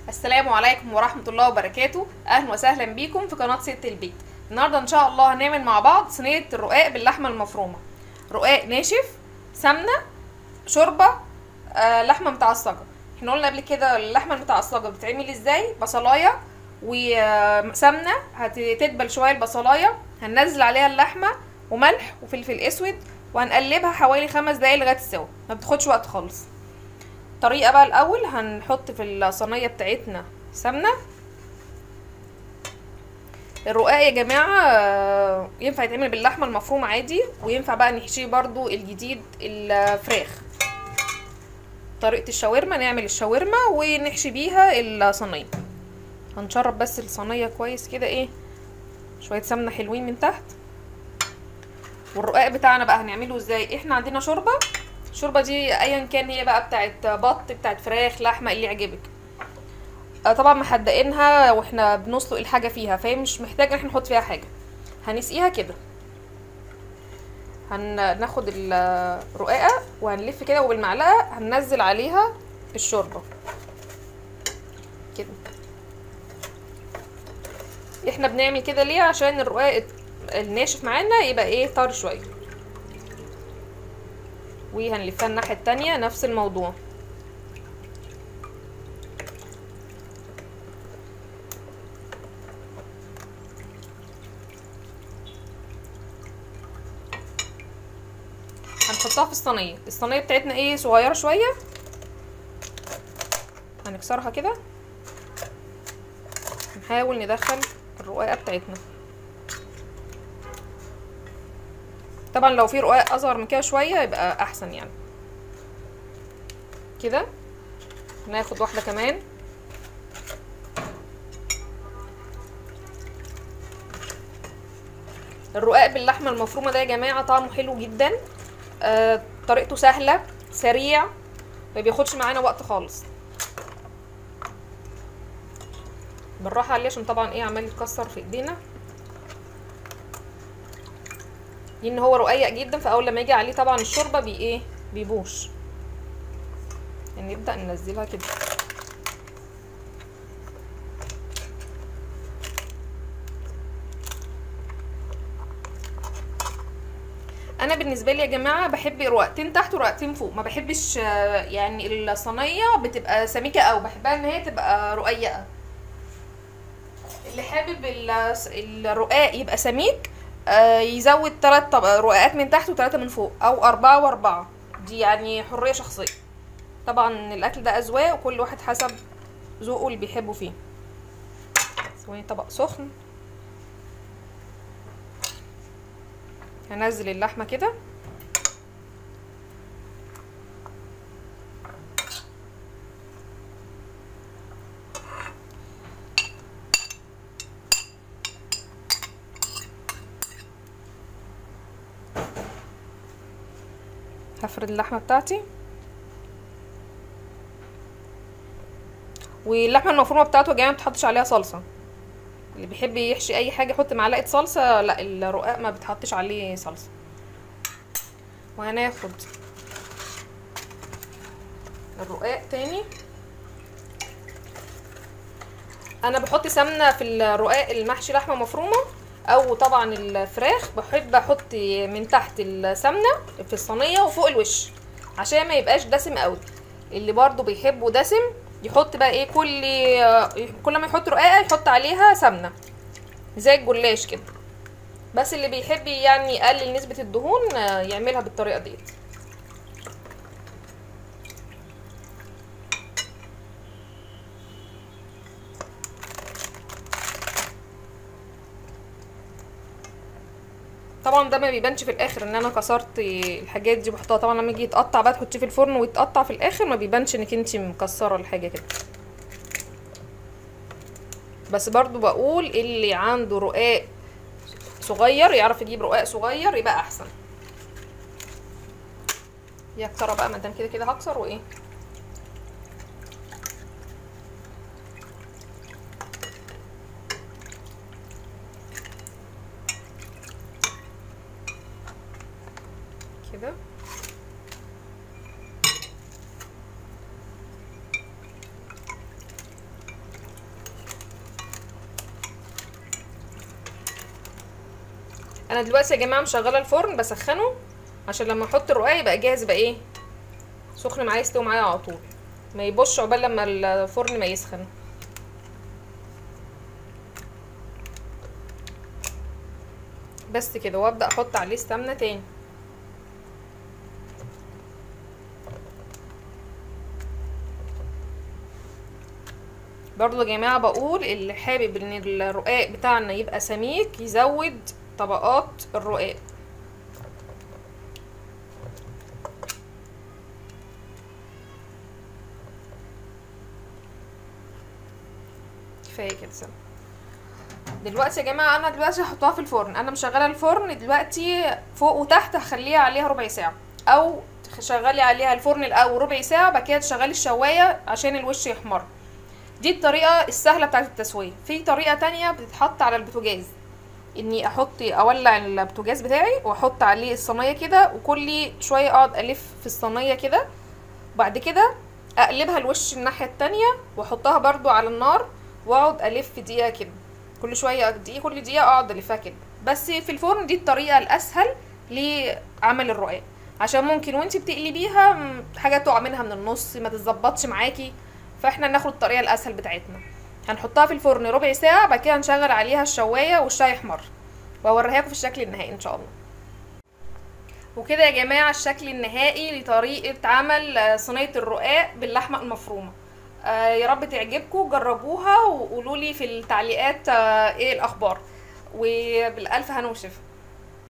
السلام عليكم ورحمة الله وبركاته أهلا وسهلا بيكم في قناة ست البيت النهاردة إن شاء الله هنعمل مع بعض صينية الرقاق باللحمة المفرومة رقاق ناشف سمنة شوربة آه لحمة متعصجة احنا قلنا قبل كده اللحمة المتعصجة بتتعمل ازاي بصلاية وسمنة هتتبل شوية البصلاية هننزل عليها اللحمة وملح وفلفل اسود وهنقلبها حوالي خمس دقايق لغاية السوا ما بتاخدش وقت خالص الطريقة بقى الأول هنحط في الصينية بتاعتنا سمنة الرقاق يا جماعة آه، ينفع يتعمل باللحمة المفرومة عادي وينفع بقى نحشيه برضو الجديد الفراخ طريقة الشاورما نعمل الشاورما ونحشي بيها الصينية هنشرب بس الصينية كويس كده ايه شوية سمنة حلوين من تحت والرقاق بتاعنا بقى هنعمله ازاي احنا عندنا شوربة الشوربة دي ايا كان هي بقى بتاعت بط بتاعت فراخ لحمة اللي يعجبك آه طبعا محدقينها واحنا بنسلق الحاجة فيها فهي مش محتاجة ان احنا نحط فيها حاجة هنسقيها كده هناخد الرقاقة وهنلف كده وبالمعلقة هننزل عليها الشوربة كده احنا بنعمل كده ليه عشان الرقاق الناشف معانا يبقى ايه طري شوية وهنلفها الناحية التانية نفس الموضوع هنحطها في الصينيه الصينيه بتاعتنا ايه صغيره شويه هنكسرها كده نحاول ندخل الرقاقه بتاعتنا طبعا لو في رقاق اصغر من كده شويه يبقى احسن يعني كده ناخد واحده كمان الرقاق باللحمه المفرومه ده يا جماعه طعمه حلو جدا آه طريقته سهله سريع ما بياخدش معانا وقت خالص بالراحه عليه عشان طبعا ايه عمال يتكسر في ايدينا لان هو رقيق جدا فاول لما يجي عليه طبعا الشوربه بي ايه بيبوش يعني نبدا ننزلها كده انا بالنسبه لي يا جماعه بحب رقاقتين تحت ورقاقتين فوق ما بحبش يعني الصينيه بتبقى سميكه او بحبها ان هي تبقى رقيقه اللي حابب الرقاق يبقى سميك يزود ثلاث رقاقات من تحت وثلاثه من فوق او اربعه واربعه دي يعني حريه شخصيه طبعا الاكل ده اذواق وكل واحد حسب ذوقه اللي بيحبه فيه ثواني طبق سخن هنزل اللحمه كده هفرد اللحمه بتاعتي واللحمه المفرومه بتاعته يا جماعه متحطش عليها صلصه اللي بيحب يحشي اي حاجه يحط معلقه صلصه لا الرقاق ما بتحطش عليه صلصه وهناخد الرقاق تاني انا بحط سمنه في الرقاق المحشي لحمه مفرومه او طبعا الفراخ بحب احط من تحت السمنه في الصينيه وفوق الوش عشان ما يبقاش دسم قوي اللي برضو بيحبه دسم يحط بقى ايه كل كل ما يحط رقاقه يحط عليها سمنه زي الجلاش كده بس اللي بيحب يعني يقلل نسبه الدهون يعملها بالطريقه ديت طبعا ده ما بيبانش في الاخر ان انا كسرت الحاجات دي بحطها طبعا لما يجي يتقطع بقى تحطيه في الفرن ويتقطع في الاخر ما بيبانش انك انت مكسره الحاجه كده بس برضو بقول اللي عنده رقاق صغير يعرف يجيب رقاق صغير يبقى احسن يا كتره بقى ما دام كده كده هكسر وايه كده انا دلوقتي يا جماعه مشغله الفرن بسخنه عشان لما احط الرقاق يبقى جاهز يبقى ايه سخن معايا يستوي معايا على طول ما يبصش عقبال لما الفرن ما يسخن بس كده وابدا احط عليه السمنه تاني برضو يا جماعة بقول اللي حابب ان الرقاق بتاعنا يبقى سميك يزود طبقات الرقاق كفايه كده سنة. دلوقتي يا جماعه انا دلوقتي هحطها في الفرن انا مشغله الفرن دلوقتي فوق وتحت هخليها عليها ربع ساعه او تشغلي عليها الفرن الاول ربع ساعه بعد كده تشغلي الشوايه عشان الوش يحمر دي الطريقه السهله بتاعه التسويه في طريقه تانية بتتحط على البوتاجاز اني احط اولع البوتاجاز بتاعي واحط عليه الصينيه كده وكل شويه اقعد الف في الصينيه كده بعد كده اقلبها الوش الناحيه التانية واحطها برضو على النار واقعد الف دقيقه كده كل شويه دقيقه كل دقيقه اقعد الفها كده بس في الفرن دي الطريقه الاسهل لعمل الرقاق عشان ممكن وانت بتقلبيها م، حاجه تقع منها من النص ما تتظبطش معاكي فاحنا ناخد الطريقه الاسهل بتاعتنا هنحطها في الفرن ربع ساعه بعد كده نشغل عليها الشوايه والشاي يحمر واوريها لكم في الشكل النهائي ان شاء الله وكده يا جماعه الشكل النهائي لطريقه عمل آه، صينيه الرقاق باللحمه المفرومه آه، يا رب تعجبكم جربوها وقولوا لي في التعليقات آه، ايه الاخبار وبالالف هنا وشفا